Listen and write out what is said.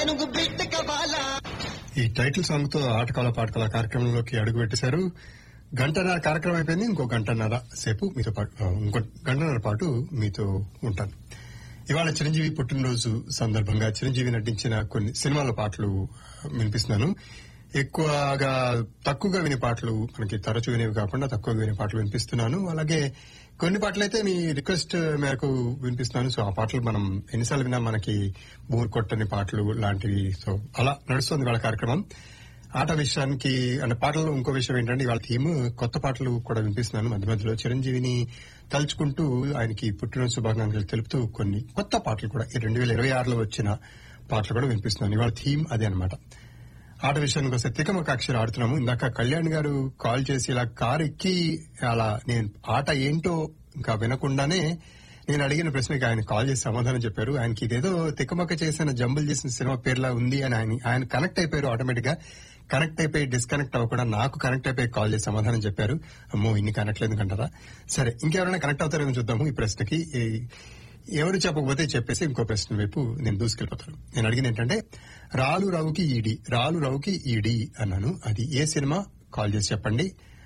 తెనుగు బిడ్డ కవాలా ఈ title song తో ఆటకాల పాటకాల కార్యక్రమంలోకి అడుగు పెట్టేశారు గంటన్నర కార్యక్రమం అయిపోయింది ఇంకో గంటన్నర సేపు మీతో పాటు ఆ, ఇంకో గంటన్నర పాటు మీతో ఉంటాను ఇవాళ చిరంజీవి పుట్టినరోజు సందర్భంగా చిరంజీవి నటించిన కొన్ని సినిమాల పాటలు వినిపిస్తున్నాను ఎక్కువగా తక్కువగా వినే పాటలు మనకి తరచు వినేవి కాకుండా తక్కువగా వినే పాటలు వినిపిస్తున్నాను అలాగే కొన్ని పాటలు అయితే మీ రిక్వెస్ట్ మేరకు వినిపిస్తున్నాను సో ఆ పాటలు మనం ఎన్నిసార్లు విన్నా మనకి బోర్ కొట్టని పాటలు లాంటివి సో అలా నడుస్తుంది వాళ్ళ కార్యక్రమం ఆట విషయానికి అంటే పాటల్లో ఇంకో విషయం ఏంటంటే వాళ్ళ థీమ్ కొత్త పాటలు కూడా వినిపిస్తున్నాను మధ్య మధ్యలో చిరంజీవిని తలుచుకుంటూ ఆయనకి పుట్టినరోజు శుభాకాంక్షలు తెలుపుతూ కొన్ని కొత్త పాటలు కూడా రెండు వేల ఇరవై ఆరులో వచ్చిన పాటలు కూడా వినిపిస్తున్నాను ఇవాళ థీమ్ అదే అనమాట ఆట విషయానికి వస్తే తికమక అక్షరం ఆడుతున్నాము ఇందాక కళ్యాణ్ గారు కాల్ చేసి ఇలా కారు ఎక్కి అలా నేను ఆట ఏంటో ఇంకా వినకుండానే నేను అడిగిన ప్రశ్నకి ఆయన కాల్ చేసి సమాధానం చెప్పారు ఆయనకి ఇదేదో తికమక చేసిన జంబుల్ చేసిన సినిమా పేర్లా ఉంది అని ఆయన ఆయన కనెక్ట్ అయిపోయారు ఆటోమేటిక్ గా కనెక్ట్ అయిపోయి డిస్కనెక్ట్ అవ్వకుండా నాకు కనెక్ట్ అయిపోయి కాల్ చేసి సమాధానం చెప్పారు అమ్మో ఇన్ని కనెక్ట్ లేదు అంటారా సరే ఇంకెవరైనా కనెక్ట్ అవుతారేమో చూద్దాము ఈ ప్రశ్నకి ఈ- ఎవరు చెప్పకపోతే చెప్పేసి ఇంకో ప్రశ్న వైపు నేను దూసుకెళ్ళిపోతాను నేను అడిగింది ఏంటంటే రాలు రావుకి ఈడి రాలు రావుకి ఈడి అన్నాను అది ఏ సినిమా కాల్ చేసి చెప్పండి